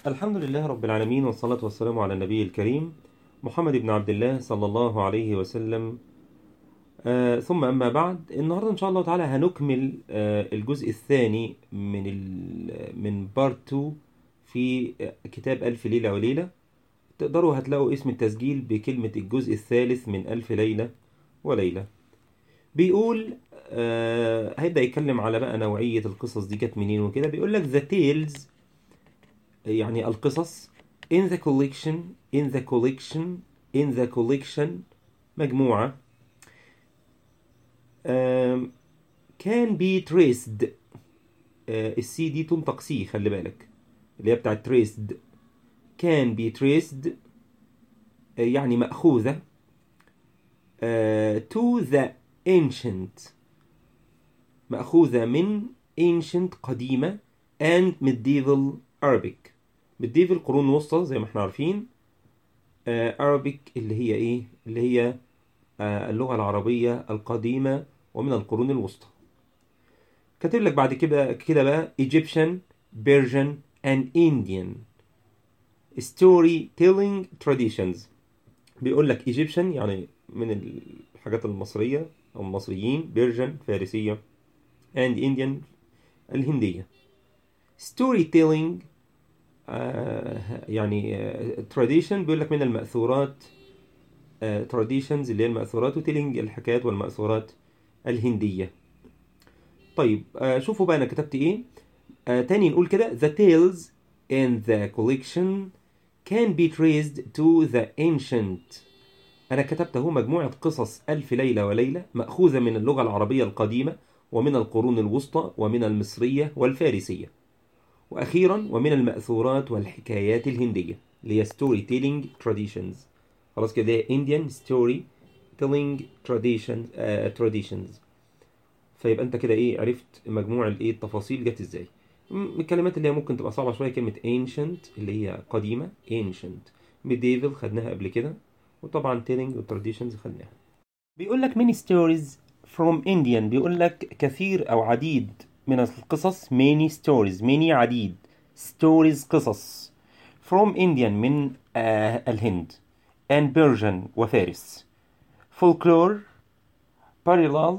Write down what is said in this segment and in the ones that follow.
الحمد لله رب العالمين والصلاة والسلام على النبي الكريم محمد بن عبد الله صلى الله عليه وسلم آه ثم أما بعد النهاردة إن شاء الله تعالى هنكمل آه الجزء الثاني من ال من بارت 2 في آه، كتاب ألف ليلة وليلة تقدروا هتلاقوا اسم التسجيل بكلمة الجزء الثالث من ألف ليلة وليلة بيقول آه هيبدأ يتكلم على بقى نوعية القصص دي جت منين وكده بيقول لك the tales يعني القصص in the collection in the collection in the collection مجموعة آم، can be traced آه، السي دي تنطق سي خلي بالك اللي هي بتاعت traced can be traced آه، يعني مأخوذة آه، to the ancient مأخوذة من ancient قديمة and medieval Arabic medieval قرون وسطى زي ما احنا عارفين آه، Arabic اللي هي ايه اللي هي آه، اللغة العربية القديمة ومن القرون الوسطى كاتب لك بعد كده كده بقى Egyptian Persian and Indian storytelling traditions بيقول لك Egyptian يعني من الحاجات المصرية أو المصريين Persian فارسية and Indian الهندية storytelling آه يعني آه tradition بيقول لك من المأثورات آه traditions اللي هي المأثورات وتيلينج الحكايات والمأثورات الهندية طيب آه شوفوا بقى أنا كتبت إيه آه تاني نقول كده the tales in the collection can be traced to the ancient أنا كتبت اهو مجموعة قصص ألف ليلة وليلة مأخوذة من اللغة العربية القديمة ومن القرون الوسطى ومن المصرية والفارسية وأخيرا ومن المأثورات والحكايات الهندية اللي هي story telling traditions خلاص كده Indian story telling traditions uh, traditions فيبقى أنت كده إيه عرفت مجموع الإيه التفاصيل جت إزاي م- الكلمات اللي هي ممكن تبقى صعبة شوية كلمة ancient اللي هي قديمة ancient medieval خدناها قبل كده وطبعا telling و traditions خدناها بيقول لك many stories from Indian بيقول لك كثير أو عديد من القصص many stories many عديد stories قصص from Indian من آه الهند and Persian وفارس folklore parallel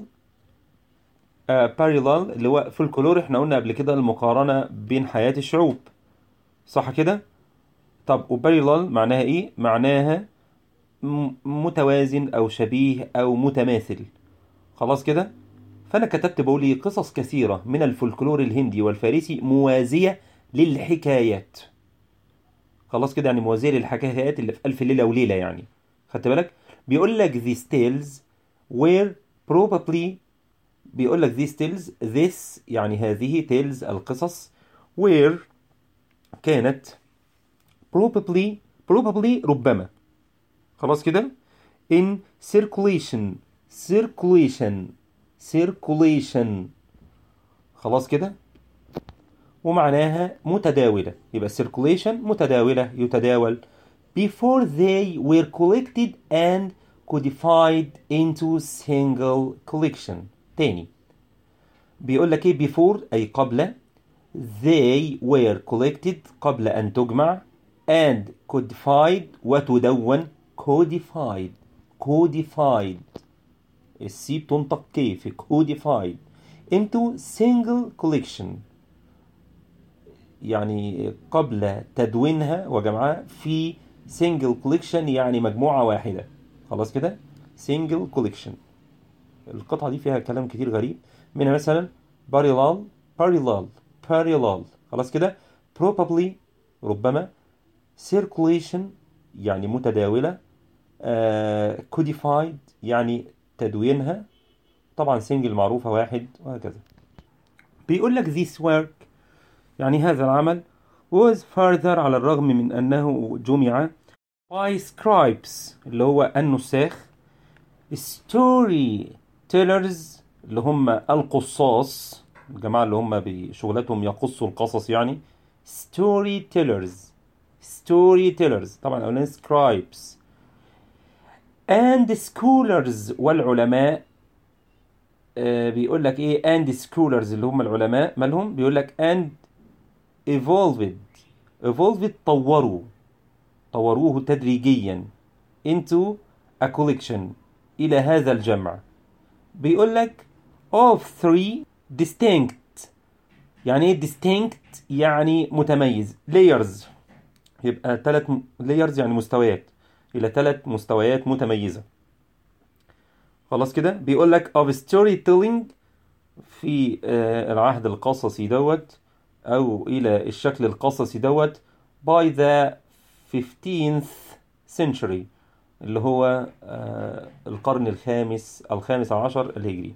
آه parallel اللي هو folklore احنا قلنا قبل كده المقارنة بين حياة الشعوب صح كده؟ طب وباريلال معناها ايه؟ معناها م- متوازن او شبيه او متماثل خلاص كده فانا كتبت بقول ايه قصص كثيره من الفولكلور الهندي والفارسي موازيه للحكايات خلاص كده يعني موازيه للحكايات اللي في الف ليله وليله يعني خدت بالك بيقول لك these tales were probably بيقول لك these tales this يعني هذه tales القصص were كانت probably probably ربما خلاص كده in circulation circulation circulation خلاص كده ومعناها متداولة يبقى circulation متداولة يتداول before they were collected and codified into single collection تاني بيقول لك ايه before أي قبل they were collected قبل أن تجمع and codified وتدون codified codified السي بتنطق كيف codified into single collection يعني قبل تدوينها وجمعها في single collection يعني مجموعة واحدة خلاص كده single collection القطعة دي فيها كلام كتير غريب منها مثلا parallel parallel parallel خلاص كده probably ربما circulation يعني متداولة آه codified يعني تدوينها طبعا سنجل معروفة واحد وهكذا بيقول لك this work يعني هذا العمل was further على الرغم من أنه جمع by scribes اللي هو النساخ story tellers اللي هم القصاص الجماعة اللي هم بشغلتهم يقصوا القصص يعني story tellers story tellers طبعا أولا scribes and scholars والعلماء آه بيقول لك ايه and scholars اللي هم العلماء مالهم بيقول لك and evolved evolved طوروا طوروه تدريجيا into a collection إلى هذا الجمع بيقول لك of three distinct يعني ايه distinct يعني متميز layers يبقى ثلاث layers يعني مستويات إلى ثلاث مستويات متميزة خلاص كده بيقول لك of storytelling في آه، العهد القصصي دوت أو إلى الشكل القصصي دوت by the 15th century اللي هو آه، القرن الخامس الخامس عشر الهجري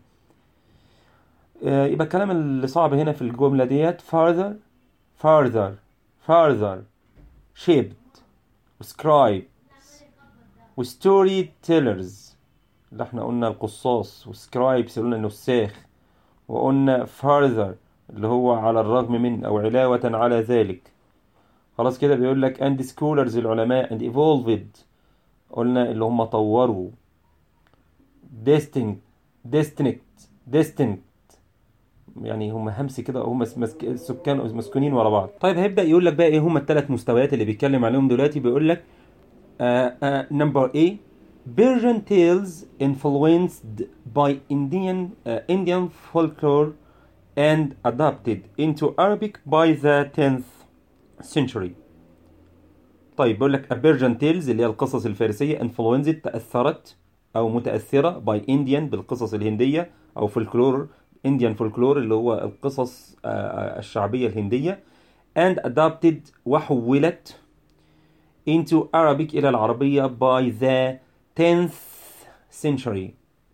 آه، يبقى الكلام اللي صعب هنا في الجملة ديت further further further shaped scribes وستوري تيلرز اللي احنا قلنا القصاص وسكرايبس اللي قلنا النساخ وقلنا further اللي هو على الرغم من او علاوة على ذلك خلاص كده بيقول لك and scholars العلماء and evolved قلنا اللي هم طوروا distinct distinct distinct يعني هم همس كده هم مسك... السكان مسكونين ورا بعض طيب هيبدأ يقول لك بقى ايه هم الثلاث مستويات اللي بيتكلم عليهم دلوقتي بيقول لك نمبر A Persian tales influenced by Indian uh, Indian folklore and adapted into Arabic by the 10th century طيب بيقول لك A Persian tales اللي هي القصص الفارسية influenced تأثرت أو متأثرة by Indian بالقصص الهندية أو folklore Indian folklore اللي هو القصص آه، آه، الشعبية الهندية and adapted وحولت into Arabic إلى العربية by the 10th century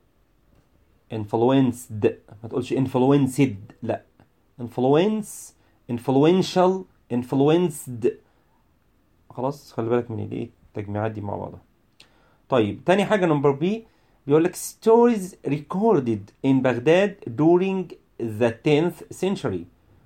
influenced ما تقولش influenced لا influence influential influenced خلاص خلي بالك من الايه التجميعات دي مع بعضها طيب تاني حاجة نمبر بي بيقول لك stories recorded in Baghdad during the 10th century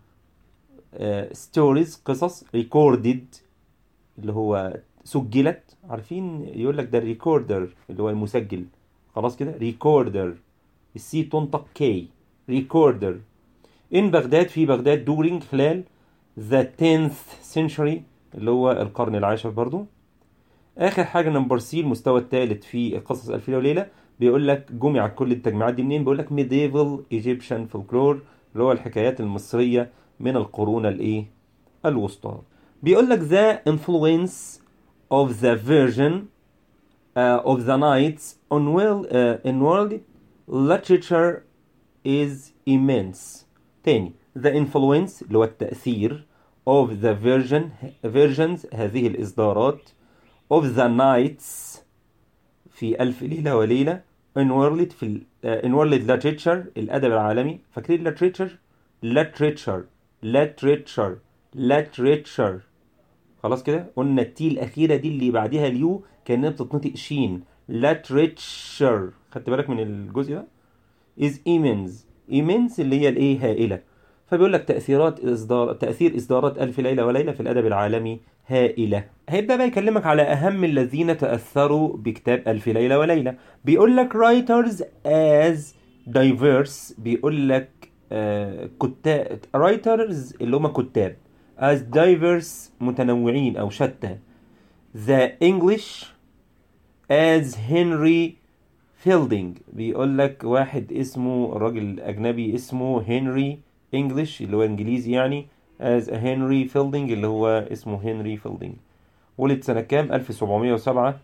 uh, stories قصص recorded اللي هو سجلت عارفين يقول لك ده الريكوردر اللي هو المسجل خلاص كده ريكوردر السي تنطق كي ريكوردر ان بغداد في بغداد during خلال the 10th century اللي هو القرن العاشر برضو اخر حاجه نمبر سي المستوى الثالث في قصص الف ليله وليله بيقول لك جمع كل التجميعات دي منين بيقول لك medieval Egyptian folklore اللي هو الحكايات المصريه من القرون الايه الوسطى بيقول لك the influence of the version uh, of the knights on well uh, in world literature is immense تاني the influence اللي هو التأثير of the version versions هذه الإصدارات of the knights في ألف ليلة وليلة in world في ال- uh, in world literature الأدب العالمي فاكرين literature literature literature literature خلاص كده قلنا التي الأخيرة دي اللي بعدها اليو كأنها بتتنطق شين literature خدت بالك من الجزء ده is immense immense اللي هي الايه هائلة فبيقول لك تأثيرات إصدار تأثير إصدارات ألف ليلة وليلة في الأدب العالمي هائلة هيبدأ بقى يكلمك على أهم الذين تأثروا بكتاب ألف ليلة وليلة بيقول لك writers as diverse بيقول لك آه كتاب writers اللي هم كتاب as diverse متنوعين أو شتى the English as Henry فيلدينج بيقول لك واحد اسمه راجل أجنبي اسمه هنري انجلش اللي هو انجليزي يعني as a هنري فيلدينج اللي هو اسمه هنري فيلدينج ولد سنة كام 1707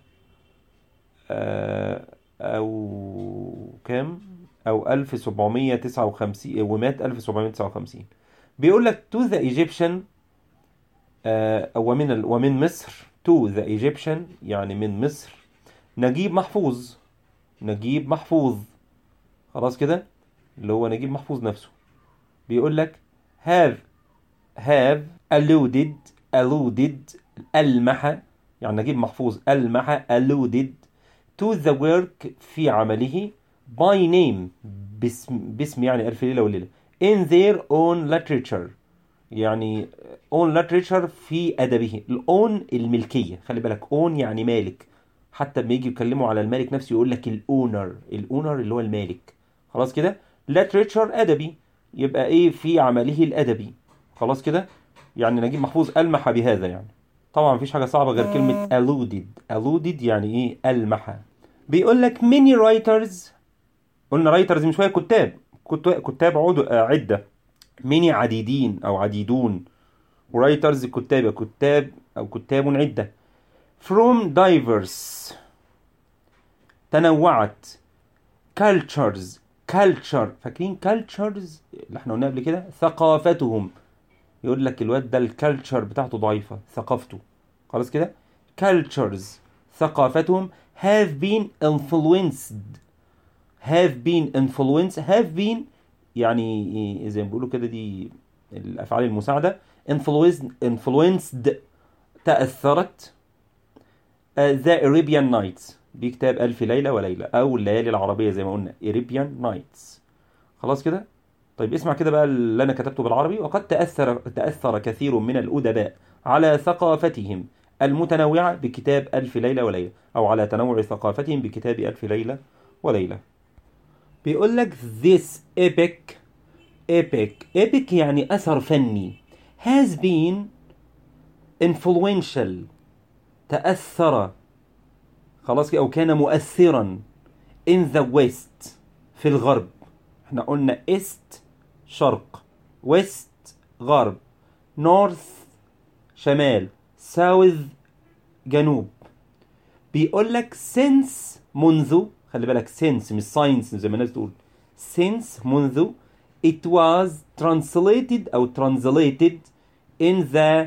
آه، أو كام أو 1759 ومات 1759 بيقول لك to the Egyptian آه، ومن ال- ومن مصر to the Egyptian يعني من مصر نجيب محفوظ نجيب محفوظ خلاص كده اللي هو نجيب محفوظ نفسه بيقول لك have have alluded alluded ألمح يعني نجيب محفوظ ألمح alluded to the work في عمله by name باسم, باسم يعني ألف ليلة وليلة in their own literature يعني own literature في أدبه الأون الملكية خلي بالك own يعني مالك حتى لما يجي يكلموا على المالك نفسه يقول لك الاونر الاونر اللي هو المالك خلاص كده literature ادبي يبقى ايه في عمله الادبي خلاص كده يعني نجيب محفوظ ألمح بهذا يعني طبعا مفيش حاجة صعبة غير كلمة alluded alluded يعني ايه ألمح بيقول لك many writers قلنا writers من شوية كتاب كتاب, كتاب عدو آه، عدة many عديدين أو عديدون writers كتاب كتاب أو كتاب عدة from diverse تنوعت cultures culture فاكرين cultures اللي احنا قلناها قبل كده ثقافتهم يقول لك الواد ده الكالتشر بتاعته ضعيفة ثقافته خلاص كده cultures ثقافتهم have been influenced have been influenced have been يعني زي ما بيقولوا كده دي الأفعال المساعدة influenced influenced تأثرت آه، The Arabian Nights بكتاب ألف ليلة وليلة أو الليالي العربية زي ما قلنا Arabian Nights خلاص كده طيب اسمع كده بقى اللي أنا كتبته بالعربي وقد تأثر تأثر كثير من الأدباء على ثقافتهم المتنوعة بكتاب ألف ليلة وليلة أو على تنوع ثقافتهم بكتاب ألف ليلة وليلة بيقول لك this epic epic epic يعني أثر فني has been influential تأثر خلاص كده أو كان مؤثرا in the west في الغرب احنا قلنا east شرق west غرب north شمال south جنوب بيقول لك since منذ خلي بالك since مش science زي ما الناس تقول since منذ it was translated أو translated in the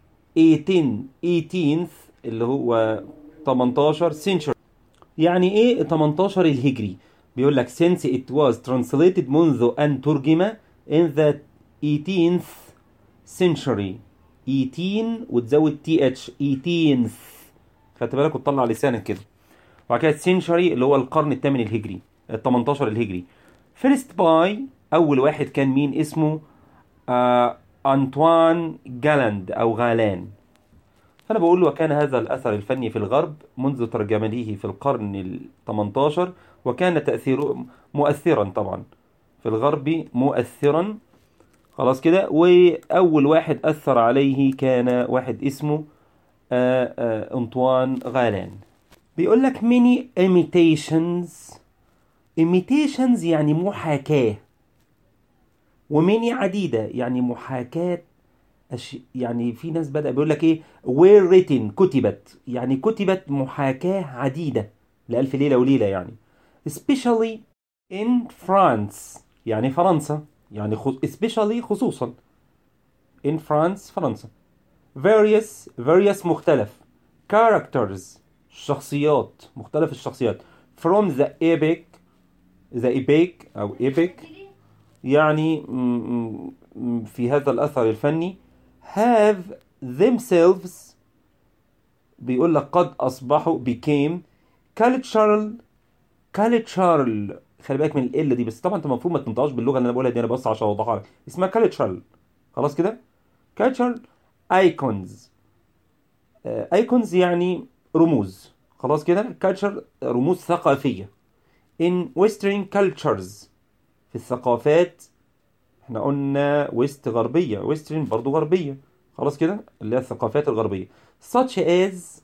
18 18th اللي هو 18 century يعني ايه 18 الهجري بيقول لك since it was translated منذ أن ترجم in the 18th century 18 وتزود تي اتش 18th خدت بالك وتطلع لسانك كده وبعد كده century اللي هو القرن الثامن الهجري ال 18 الهجري first by أول واحد كان مين اسمه آه أنطوان جالاند أو غالان فأنا بقول له وكان هذا الأثر الفني في الغرب منذ ترجمته في القرن ال 18 وكان تأثيره مؤثرا طبعا في الغرب مؤثرا خلاص كده وأول واحد أثر عليه كان واحد اسمه آه، آه، أنطوان غالان بيقول لك many imitations imitations يعني محاكاة وميني عديدة يعني محاكاة أش... يعني في ناس بدأ بيقول لك ايه were written كتبت يعني كتبت محاكاة عديدة لألف ليلة وليلة يعني especially in France يعني فرنسا يعني خص... especially خصوصا in France فرنسا various various مختلف characters شخصيات مختلف الشخصيات from the epic the epic أو epic يعني م- م- في هذا الأثر الفني have themselves بيقول لك قد أصبحوا became cultural cultural خلي بالك من ال دي بس طبعا انت المفروض ما تنطقهاش باللغه اللي انا بقولها دي انا بس عشان اوضحها لك اسمها cultural خلاص كده cultural icons ايكونز يعني رموز خلاص كده culture رموز ثقافيه in western cultures في الثقافات احنا قلنا ويست غربية ويسترن برضو غربية خلاص كده اللي هي الثقافات الغربية such as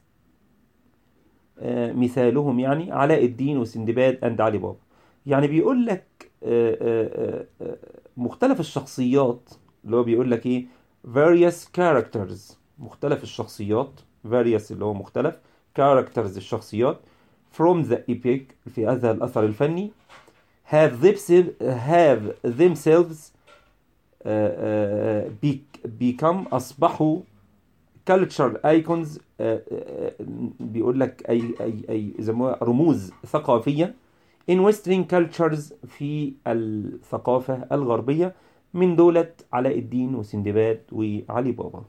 آه، مثالهم يعني علاء الدين وسندباد اند علي بابا يعني بيقول لك آه، آه، آه، آه، مختلف الشخصيات اللي هو بيقول لك ايه various characters مختلف الشخصيات various اللي هو مختلف characters الشخصيات from the epic في هذا الأثر الفني have themselves have themselves uh, uh, be- become أصبحوا cultural icons uh, uh, بيقول لك أي أي أي يسموها رموز ثقافية in western cultures في الثقافة الغربية من دولة علاء الدين وسندباد وعلي بابا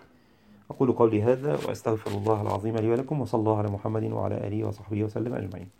أقول قولي هذا وأستغفر الله العظيم لي ولكم وصلى الله على محمد وعلى آله وصحبه وسلم أجمعين